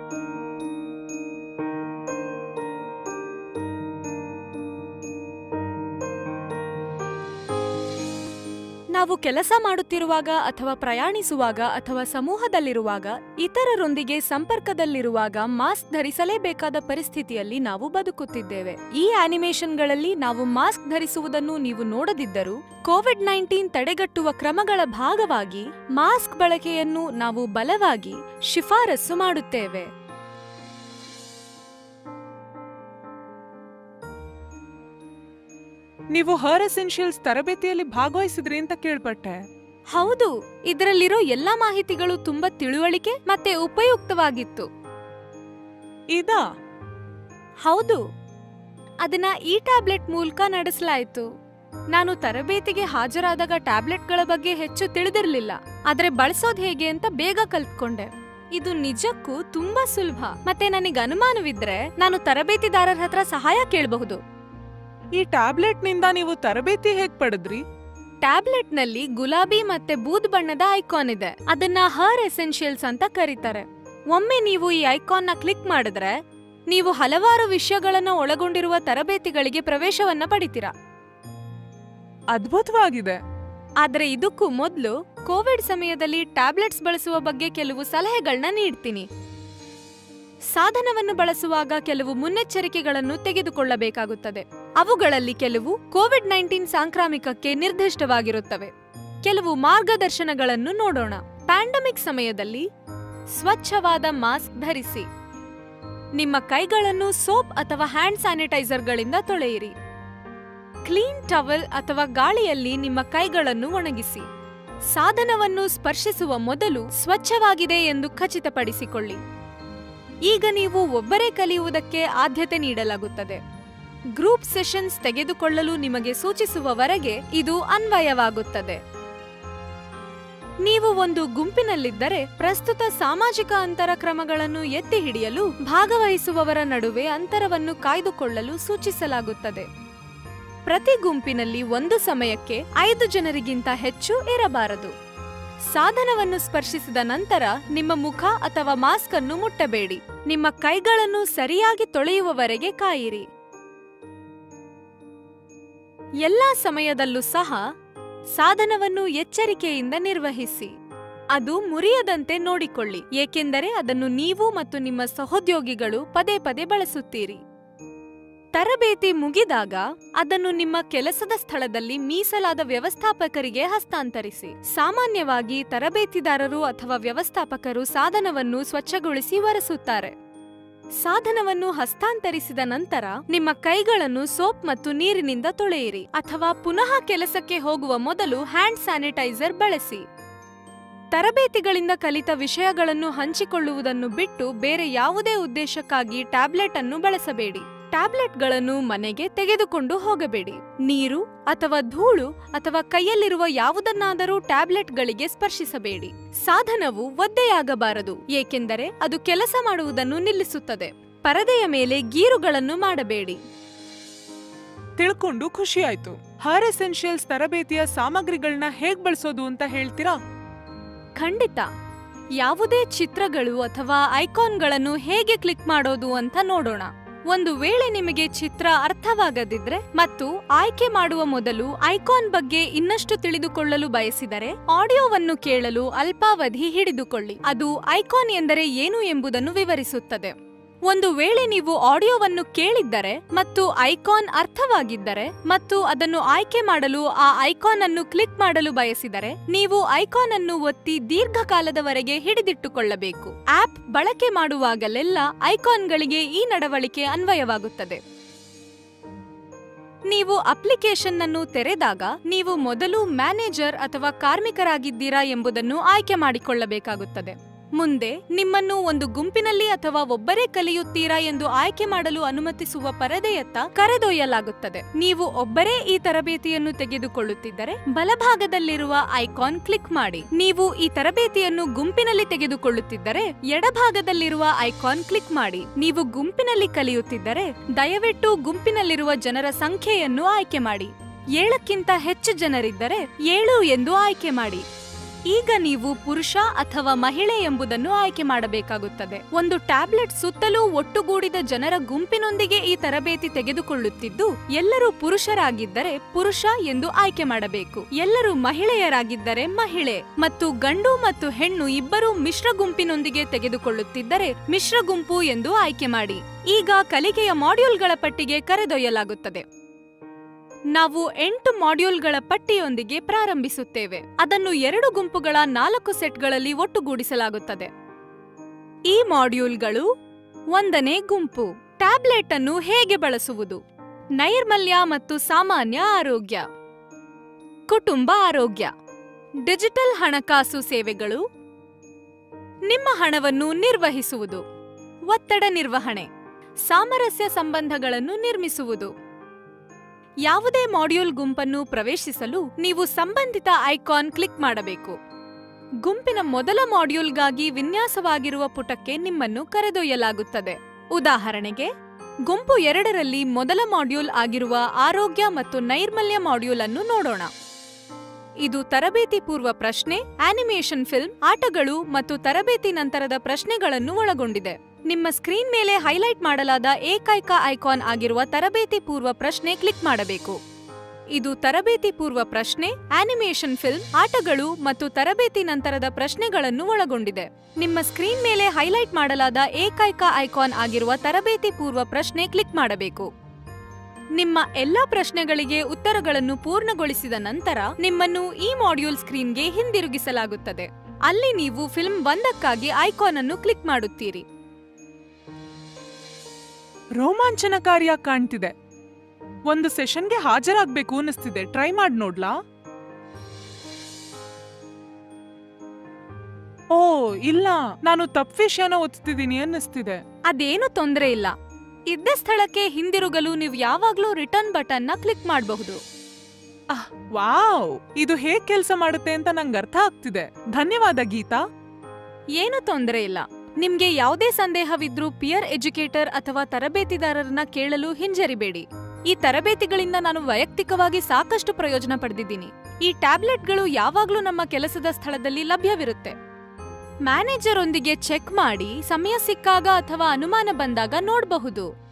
ನಾವು ಕೆಲಸ ಮಾಡುತ್ತಿರುವಾಗ ಅಥವಾ ಪ್ರಯಾಣಿಸುವಾಗ ಅಥವಾ ಸಮೂಹದಲ್ಲಿರುವಾಗ ಇತರರೊಂದಿಗೆ ಸಂಪರ್ಕದಲ್ಲಿರುವಾಗ ಮಾಸ್ಕ್ ಧರಿಸಲೇಬೇಕಾದ ಪರಿಸ್ಥಿತಿಯಲ್ಲಿ ನಾವು ಬದುಕುತ್ತಿದ್ದೇವೆ ಈ ಆನಿಮೇಷನ್ಗಳಲ್ಲಿ ನಾವು ಮಾಸ್ಕ್ ಧರಿಸುವುದನ್ನು ನೀವು ನೋಡದಿದ್ದರೂ ಕೋವಿಡ್ ನೈನ್ಟೀನ್ ತಡೆಗಟ್ಟುವ ಕ್ರಮಗಳ ಭಾಗವಾಗಿ ಮಾಸ್ಕ್ ಬಳಕೆಯನ್ನು ನಾವು ಬಲವಾಗಿ ಶಿಫಾರಸು ಮಾಡುತ್ತೇವೆ ನೀವು ಹರ್ ಎಸೆನ್ಷಿಯಲ್ಸ್ ತರಬೇತಿಯಲ್ಲಿ ಭಾಗವಹಿಸಿದ್ರಿ ಅಂತ ಕೇಳ್ಪಟ್ಟೆ ಹೌದು ಇದರಲ್ಲಿರೋ ಎಲ್ಲಾ ಮಾಹಿತಿಗಳು ತುಂಬಾ ತಿಳುವಳಿಕೆ ಮತ್ತೆ ಉಪಯುಕ್ತವಾಗಿತ್ತು ಇದಾ ಹೌದು ಅದನ್ನ ಈ ಟ್ಯಾಬ್ಲೆಟ್ ಮೂಲಕ ನಡೆಸಲಾಯಿತು ನಾನು ತರಬೇತಿಗೆ ಹಾಜರಾದಾಗ ಟ್ಯಾಬ್ಲೆಟ್ಗಳ ಬಗ್ಗೆ ಹೆಚ್ಚು ತಿಳಿದಿರಲಿಲ್ಲ ಆದ್ರೆ ಬಳಸೋದ್ ಹೇಗೆ ಅಂತ ಬೇಗ ಕಲ್ತ್ಕೊಂಡೆ ಇದು ನಿಜಕ್ಕೂ ತುಂಬಾ ಸುಲಭ ಮತ್ತೆ ನನಗೆ ಅನುಮಾನವಿದ್ರೆ ನಾನು ತರಬೇತಿದಾರರ ಹತ್ರ ಸಹಾಯ ಕೇಳಬಹುದು ಈ ಟ್ಯಾಬ್ಲೆಟ್ ನಿಂದ ನೀವು ತರಬೇತಿ ಹೇಗ್ ಪಡೆದ್ರಿ ಟ್ಯಾಬ್ಲೆಟ್ನಲ್ಲಿ ಗುಲಾಬಿ ಮತ್ತೆ ಬೂದ್ ಬಣ್ಣದ ಐಕಾನ್ ಇದೆ ಅದನ್ನ ಹರ್ ಎಸೆನ್ಷಿಯಲ್ಸ್ ಅಂತ ಕರೀತಾರೆ ಒಮ್ಮೆ ನೀವು ಈ ಐಕಾನ್ನ ಕ್ಲಿಕ್ ಮಾಡಿದ್ರೆ ನೀವು ಹಲವಾರು ವಿಷಯಗಳನ್ನ ಒಳಗೊಂಡಿರುವ ತರಬೇತಿಗಳಿಗೆ ಪ್ರವೇಶವನ್ನ ಪಡಿತೀರಾ ಅದ್ಭುತವಾಗಿದೆ ಆದ್ರೆ ಇದಕ್ಕೂ ಮೊದಲು ಕೋವಿಡ್ ಸಮಯದಲ್ಲಿ ಟ್ಯಾಬ್ಲೆಟ್ಸ್ ಬಳಸುವ ಬಗ್ಗೆ ಕೆಲವು ಸಲಹೆಗಳನ್ನ ನೀಡ್ತೀನಿ ಸಾಧನವನ್ನು ಬಳಸುವಾಗ ಕೆಲವು ಮುನ್ನೆಚ್ಚರಿಕೆಗಳನ್ನು ತೆಗೆದುಕೊಳ್ಳಬೇಕಾಗುತ್ತದೆ ಅವುಗಳಲ್ಲಿ ಕೆಲವು ಕೋವಿಡ್ ನೈನ್ಟೀನ್ ಸಾಂಕ್ರಾಮಿಕಕ್ಕೆ ನಿರ್ದಿಷ್ಟವಾಗಿರುತ್ತವೆ ಕೆಲವು ಮಾರ್ಗದರ್ಶನಗಳನ್ನು ನೋಡೋಣ ಪ್ಯಾಂಡಮಿಕ್ ಸಮಯದಲ್ಲಿ ಸ್ವಚ್ಛವಾದ ಮಾಸ್ಕ್ ಧರಿಸಿ ನಿಮ್ಮ ಕೈಗಳನ್ನು ಸೋಪ್ ಅಥವಾ ಹ್ಯಾಂಡ್ ಸ್ಯಾನಿಟೈಸರ್ಗಳಿಂದ ತೊಳೆಯಿರಿ ಕ್ಲೀನ್ ಟವಲ್ ಅಥವಾ ಗಾಳಿಯಲ್ಲಿ ನಿಮ್ಮ ಕೈಗಳನ್ನು ಒಣಗಿಸಿ ಸಾಧನವನ್ನು ಸ್ಪರ್ಶಿಸುವ ಮೊದಲು ಸ್ವಚ್ಛವಾಗಿದೆ ಎಂದು ಖಚಿತಪಡಿಸಿಕೊಳ್ಳಿ ಈಗ ನೀವು ಒಬ್ಬರೇ ಕಲಿಯುವುದಕ್ಕೆ ಆದ್ಯತೆ ನೀಡಲಾಗುತ್ತದೆ ಗ್ರೂಪ್ ಸೆಷನ್ಸ್ ತೆಗೆದುಕೊಳ್ಳಲು ನಿಮಗೆ ಸೂಚಿಸುವವರೆಗೆ ಇದು ಅನ್ವಯವಾಗುತ್ತದೆ ನೀವು ಒಂದು ಗುಂಪಿನಲ್ಲಿದ್ದರೆ ಪ್ರಸ್ತುತ ಸಾಮಾಜಿಕ ಅಂತರ ಕ್ರಮಗಳನ್ನು ಎತ್ತಿ ಹಿಡಿಯಲು ಭಾಗವಹಿಸುವವರ ನಡುವೆ ಅಂತರವನ್ನು ಕಾಯ್ದುಕೊಳ್ಳಲು ಸೂಚಿಸಲಾಗುತ್ತದೆ ಪ್ರತಿ ಗುಂಪಿನಲ್ಲಿ ಒಂದು ಸಮಯಕ್ಕೆ ಐದು ಜನರಿಗಿಂತ ಹೆಚ್ಚು ಇರಬಾರದು ಸಾಧನವನ್ನು ಸ್ಪರ್ಶಿಸಿದ ನಂತರ ನಿಮ್ಮ ಮುಖ ಅಥವಾ ಮಾಸ್ಕ್ ಅನ್ನು ಮುಟ್ಟಬೇಡಿ ನಿಮ್ಮ ಕೈಗಳನ್ನು ಸರಿಯಾಗಿ ತೊಳೆಯುವವರೆಗೆ ಕಾಯಿರಿ ಎಲ್ಲಾ ಸಮಯದಲ್ಲೂ ಸಹ ಸಾಧನವನ್ನು ಎಚ್ಚರಿಕೆಯಿಂದ ನಿರ್ವಹಿಸಿ ಅದು ಮುರಿಯದಂತೆ ನೋಡಿಕೊಳ್ಳಿ ಏಕೆಂದರೆ ಅದನ್ನು ನೀವು ಮತ್ತು ನಿಮ್ಮ ಸಹೋದ್ಯೋಗಿಗಳು ಪದೇ ಪದೇ ಬಳಸುತ್ತೀರಿ ತರಬೇತಿ ಮುಗಿದಾಗ ಅದನ್ನು ನಿಮ್ಮ ಕೆಲಸದ ಸ್ಥಳದಲ್ಲಿ ಮೀಸಲಾದ ವ್ಯವಸ್ಥಾಪಕರಿಗೆ ಹಸ್ತಾಂತರಿಸಿ ಸಾಮಾನ್ಯವಾಗಿ ತರಬೇತಿದಾರರು ಅಥವಾ ವ್ಯವಸ್ಥಾಪಕರು ಸಾಧನವನ್ನು ಸ್ವಚ್ಛಗೊಳಿಸಿ ಒರೆಸುತ್ತಾರೆ ಸಾಧನವನ್ನು ಹಸ್ತಾಂತರಿಸಿದ ನಂತರ ನಿಮ್ಮ ಕೈಗಳನ್ನು ಸೋಪ್ ಮತ್ತು ನೀರಿನಿಂದ ತೊಳೆಯಿರಿ ಅಥವಾ ಪುನಃ ಕೆಲಸಕ್ಕೆ ಹೋಗುವ ಮೊದಲು ಹ್ಯಾಂಡ್ ಸ್ಯಾನಿಟೈಸರ್ ಬಳಸಿ ತರಬೇತಿಗಳಿಂದ ಕಲಿತ ವಿಷಯಗಳನ್ನು ಹಂಚಿಕೊಳ್ಳುವುದನ್ನು ಬಿಟ್ಟು ಬೇರೆ ಯಾವುದೇ ಉದ್ದೇಶಕ್ಕಾಗಿ ಟ್ಯಾಬ್ಲೆಟ್ ಅನ್ನು ಬಳಸಬೇಡಿ ಟ್ಯಾಬ್ಲೆಟ್ಗಳನ್ನು ಮನೆಗೆ ತೆಗೆದುಕೊಂಡು ಹೋಗಬೇಡಿ ನೀರು ಅಥವಾ ಧೂಳು ಅಥವಾ ಕೈಯಲ್ಲಿರುವ ಯಾವುದನ್ನಾದರೂ ಟ್ಯಾಬ್ಲೆಟ್ಗಳಿಗೆ ಸ್ಪರ್ಶಿಸಬೇಡಿ ಸಾಧನವು ಒದ್ದೆಯಾಗಬಾರದು ಏಕೆಂದರೆ ಅದು ಕೆಲಸ ಮಾಡುವುದನ್ನು ನಿಲ್ಲಿಸುತ್ತದೆ ಪರದೆಯ ಮೇಲೆ ಗೀರುಗಳನ್ನು ಮಾಡಬೇಡಿ ತಿಳ್ಕೊಂಡು ಖುಷಿ ಆಯ್ತು ಹರ್ ಎಸೆನ್ಷಿಯಲ್ಸ್ ತರಬೇತಿಯ ಸಾಮಗ್ರಿಗಳನ್ನ ಹೇಗ್ ಬಳಸೋದು ಅಂತ ಹೇಳ್ತೀರಾ ಖಂಡಿತ ಯಾವುದೇ ಚಿತ್ರಗಳು ಅಥವಾ ಐಕಾನ್ಗಳನ್ನು ಹೇಗೆ ಕ್ಲಿಕ್ ಮಾಡೋದು ಅಂತ ನೋಡೋಣ ಒಂದು ವೇಳೆ ನಿಮಗೆ ಚಿತ್ರ ಅರ್ಥವಾಗದಿದ್ರೆ ಮತ್ತು ಆಯ್ಕೆ ಮಾಡುವ ಮೊದಲು ಐಕಾನ್ ಬಗ್ಗೆ ಇನ್ನಷ್ಟು ತಿಳಿದುಕೊಳ್ಳಲು ಬಯಸಿದರೆ ಆಡಿಯೋವನ್ನು ಕೇಳಲು ಅಲ್ಪಾವಧಿ ಹಿಡಿದುಕೊಳ್ಳಿ ಅದು ಐಕಾನ್ ಎಂದರೆ ಏನು ಎಂಬುದನ್ನು ವಿವರಿಸುತ್ತದೆ ಒಂದು ವೇಳೆ ನೀವು ಆಡಿಯೋವನ್ನು ಕೇಳಿದ್ದರೆ ಮತ್ತು ಐಕಾನ್ ಅರ್ಥವಾಗಿದ್ದರೆ ಮತ್ತು ಅದನ್ನು ಆಯ್ಕೆ ಮಾಡಲು ಆ ಐಕಾನ್ ಅನ್ನು ಕ್ಲಿಕ್ ಮಾಡಲು ಬಯಸಿದರೆ ನೀವು ಐಕಾನ್ ಅನ್ನು ಒತ್ತಿ ದೀರ್ಘಕಾಲದವರೆಗೆ ಹಿಡಿದಿಟ್ಟುಕೊಳ್ಳಬೇಕು ಆಪ್ ಬಳಕೆ ಮಾಡುವಾಗಲೆಲ್ಲ ಐಕಾನ್ಗಳಿಗೆ ಈ ನಡವಳಿಕೆ ಅನ್ವಯವಾಗುತ್ತದೆ ನೀವು ಅಪ್ಲಿಕೇಶನ್ ಅನ್ನು ತೆರೆದಾಗ ನೀವು ಮೊದಲು ಮ್ಯಾನೇಜರ್ ಅಥವಾ ಕಾರ್ಮಿಕರಾಗಿದ್ದೀರಾ ಎಂಬುದನ್ನು ಆಯ್ಕೆ ಮಾಡಿಕೊಳ್ಳಬೇಕಾಗುತ್ತದೆ ಮುಂದೆ ನಿಮ್ಮನ್ನು ಒಂದು ಗುಂಪಿನಲ್ಲಿ ಅಥವಾ ಒಬ್ಬರೇ ಕಲಿಯುತ್ತೀರಾ ಎಂದು ಆಯ್ಕೆ ಮಾಡಲು ಅನುಮತಿಸುವ ಪರದೆಯತ್ತ ಕರೆದೊಯ್ಯಲಾಗುತ್ತದೆ ನೀವು ಒಬ್ಬರೇ ಈ ತರಬೇತಿಯನ್ನು ತೆಗೆದುಕೊಳ್ಳುತ್ತಿದ್ದರೆ ಬಲಭಾಗದಲ್ಲಿರುವ ಐಕಾನ್ ಕ್ಲಿಕ್ ಮಾಡಿ ನೀವು ಈ ತರಬೇತಿಯನ್ನು ಗುಂಪಿನಲ್ಲಿ ತೆಗೆದುಕೊಳ್ಳುತ್ತಿದ್ದರೆ ಎಡಭಾಗದಲ್ಲಿರುವ ಐಕಾನ್ ಕ್ಲಿಕ್ ಮಾಡಿ ನೀವು ಗುಂಪಿನಲ್ಲಿ ಕಲಿಯುತ್ತಿದ್ದರೆ ದಯವಿಟ್ಟು ಗುಂಪಿನಲ್ಲಿರುವ ಜನರ ಸಂಖ್ಯೆಯನ್ನು ಆಯ್ಕೆ ಮಾಡಿ ಏಳಕ್ಕಿಂತ ಹೆಚ್ಚು ಜನರಿದ್ದರೆ ಏಳು ಎಂದು ಆಯ್ಕೆ ಮಾಡಿ ಈಗ ನೀವು ಪುರುಷ ಅಥವಾ ಮಹಿಳೆ ಎಂಬುದನ್ನು ಆಯ್ಕೆ ಮಾಡಬೇಕಾಗುತ್ತದೆ ಒಂದು ಟ್ಯಾಬ್ಲೆಟ್ ಸುತ್ತಲೂ ಒಟ್ಟುಗೂಡಿದ ಜನರ ಗುಂಪಿನೊಂದಿಗೆ ಈ ತರಬೇತಿ ತೆಗೆದುಕೊಳ್ಳುತ್ತಿದ್ದು ಎಲ್ಲರೂ ಪುರುಷರಾಗಿದ್ದರೆ ಪುರುಷ ಎಂದು ಆಯ್ಕೆ ಮಾಡಬೇಕು ಎಲ್ಲರೂ ಮಹಿಳೆಯರಾಗಿದ್ದರೆ ಮಹಿಳೆ ಮತ್ತು ಗಂಡು ಮತ್ತು ಹೆಣ್ಣು ಇಬ್ಬರೂ ಮಿಶ್ರ ಗುಂಪಿನೊಂದಿಗೆ ತೆಗೆದುಕೊಳ್ಳುತ್ತಿದ್ದರೆ ಮಿಶ್ರ ಗುಂಪು ಎಂದು ಆಯ್ಕೆ ಮಾಡಿ ಈಗ ಕಲಿಕೆಯ ಮಾಡ್ಯೂಲ್ಗಳ ಪಟ್ಟಿಗೆ ಕರೆದೊಯ್ಯಲಾಗುತ್ತದೆ ನಾವು ಎಂಟು ಮಾಡ್ಯೂಲ್ಗಳ ಪಟ್ಟಿಯೊಂದಿಗೆ ಪ್ರಾರಂಭಿಸುತ್ತೇವೆ ಅದನ್ನು ಎರಡು ಗುಂಪುಗಳ ನಾಲ್ಕು ಸೆಟ್ಗಳಲ್ಲಿ ಒಟ್ಟುಗೂಡಿಸಲಾಗುತ್ತದೆ ಈ ಮಾಡ್ಯೂಲ್ಗಳು ಒಂದನೇ ಗುಂಪು ಟ್ಯಾಬ್ಲೆಟ್ ಅನ್ನು ಹೇಗೆ ಬಳಸುವುದು ನೈರ್ಮಲ್ಯ ಮತ್ತು ಸಾಮಾನ್ಯ ಆರೋಗ್ಯ ಕುಟುಂಬ ಆರೋಗ್ಯ ಡಿಜಿಟಲ್ ಹಣಕಾಸು ಸೇವೆಗಳು ನಿಮ್ಮ ಹಣವನ್ನು ನಿರ್ವಹಿಸುವುದು ಒತ್ತಡ ನಿರ್ವಹಣೆ ಸಾಮರಸ್ಯ ಸಂಬಂಧಗಳನ್ನು ನಿರ್ಮಿಸುವುದು ಯಾವುದೇ ಮಾಡ್ಯೂಲ್ ಗುಂಪನ್ನು ಪ್ರವೇಶಿಸಲು ನೀವು ಸಂಬಂಧಿತ ಐಕಾನ್ ಕ್ಲಿಕ್ ಮಾಡಬೇಕು ಗುಂಪಿನ ಮೊದಲ ಮಾಡ್ಯೂಲ್ಗಾಗಿ ವಿನ್ಯಾಸವಾಗಿರುವ ಪುಟಕ್ಕೆ ನಿಮ್ಮನ್ನು ಕರೆದೊಯ್ಯಲಾಗುತ್ತದೆ ಉದಾಹರಣೆಗೆ ಗುಂಪು ಎರಡರಲ್ಲಿ ಮೊದಲ ಮಾಡ್ಯೂಲ್ ಆಗಿರುವ ಆರೋಗ್ಯ ಮತ್ತು ನೈರ್ಮಲ್ಯ ಮಾಡ್ಯೂಲ್ ಅನ್ನು ನೋಡೋಣ ಇದು ತರಬೇತಿ ಪೂರ್ವ ಪ್ರಶ್ನೆ ಆನಿಮೇಷನ್ ಫಿಲ್ಮ್ ಆಟಗಳು ಮತ್ತು ತರಬೇತಿ ನಂತರದ ಪ್ರಶ್ನೆಗಳನ್ನು ಒಳಗೊಂಡಿದೆ ನಿಮ್ಮ ಸ್ಕ್ರೀನ್ ಮೇಲೆ ಹೈಲೈಟ್ ಮಾಡಲಾದ ಏಕೈಕ ಐಕಾನ್ ಆಗಿರುವ ತರಬೇತಿ ಪೂರ್ವ ಪ್ರಶ್ನೆ ಕ್ಲಿಕ್ ಮಾಡಬೇಕು ಇದು ತರಬೇತಿ ಪೂರ್ವ ಪ್ರಶ್ನೆ ಆನಿಮೇಷನ್ ಫಿಲ್ಮ್ ಆಟಗಳು ಮತ್ತು ತರಬೇತಿ ನಂತರದ ಪ್ರಶ್ನೆಗಳನ್ನು ಒಳಗೊಂಡಿದೆ ನಿಮ್ಮ ಸ್ಕ್ರೀನ್ ಮೇಲೆ ಹೈಲೈಟ್ ಮಾಡಲಾದ ಏಕೈಕ ಐಕಾನ್ ಆಗಿರುವ ತರಬೇತಿ ಪೂರ್ವ ಪ್ರಶ್ನೆ ಕ್ಲಿಕ್ ಮಾಡಬೇಕು ನಿಮ್ಮ ಎಲ್ಲಾ ಪ್ರಶ್ನೆಗಳಿಗೆ ಉತ್ತರಗಳನ್ನು ಪೂರ್ಣಗೊಳಿಸಿದ ನಂತರ ನಿಮ್ಮನ್ನು ಈ ಮಾಡ್ಯೂಲ್ ಸ್ಕ್ರೀನ್ಗೆ ಹಿಂದಿರುಗಿಸಲಾಗುತ್ತದೆ ಅಲ್ಲಿ ನೀವು ಫಿಲ್ಮ್ ಒಂದಕ್ಕಾಗಿ ಐಕಾನ್ ಅನ್ನು ಕ್ಲಿಕ್ ಮಾಡುತ್ತೀರಿ ರೋಮಾಂಚನಕಾರಿಯಾಗಿ ಕಾಣ್ತಿದೆ ಒಂದು ಸೆಷನ್ಗೆ ಹಾಜರಾಗ್ಬೇಕು ಅನ್ನಿಸ್ತಿದೆ ಟ್ರೈ ಮಾಡಿ ನೋಡ್ಲಾ ಓ ಇಲ್ಲ ನಾನು ತಪ್ಪು ವಿಷಯನ ಓದ್ತಿದ್ದೀನಿ ಅನ್ನಿಸ್ತಿದೆ ಅದೇನು ತೊಂದರೆ ಇಲ್ಲ ಇದ್ದ ಸ್ಥಳಕ್ಕೆ ಹಿಂದಿರುಗಲು ನೀವು ಯಾವಾಗ್ಲೂ ರಿಟರ್ನ್ ಬಟನ್ ನ ಕ್ಲಿಕ್ ಮಾಡಬಹುದು ಆಹ್, ವಾವ್ ಇದು ಹೇಗ್ ಕೆಲಸ ಮಾಡುತ್ತೆ ಅಂತ ನಂಗೆ ಅರ್ಥ ಆಗ್ತಿದೆ ಧನ್ಯವಾದ ಗೀತಾ ಏನು ತೊಂದರೆ ಇಲ್ಲ ನಿಮ್ಗೆ ಯಾವುದೇ ಸಂದೇಹವಿದ್ರೂ ಪಿಯರ್ ಎಜುಕೇಟರ್ ಅಥವಾ ತರಬೇತಿದಾರರನ್ನ ಕೇಳಲು ಹಿಂಜರಿಬೇಡಿ ಈ ತರಬೇತಿಗಳಿಂದ ನಾನು ವೈಯಕ್ತಿಕವಾಗಿ ಸಾಕಷ್ಟು ಪ್ರಯೋಜನ ಪಡೆದಿದ್ದೀನಿ ಈ ಟ್ಯಾಬ್ಲೆಟ್ಗಳು ಯಾವಾಗ್ಲೂ ನಮ್ಮ ಕೆಲಸದ ಸ್ಥಳದಲ್ಲಿ ಲಭ್ಯವಿರುತ್ತೆ ಮ್ಯಾನೇಜರ್ ಒಂದಿಗೆ ಚೆಕ್ ಮಾಡಿ ಸಮಯ ಸಿಕ್ಕಾಗ ಅಥವಾ ಅನುಮಾನ ಬಂದಾಗ ನೋಡಬಹುದು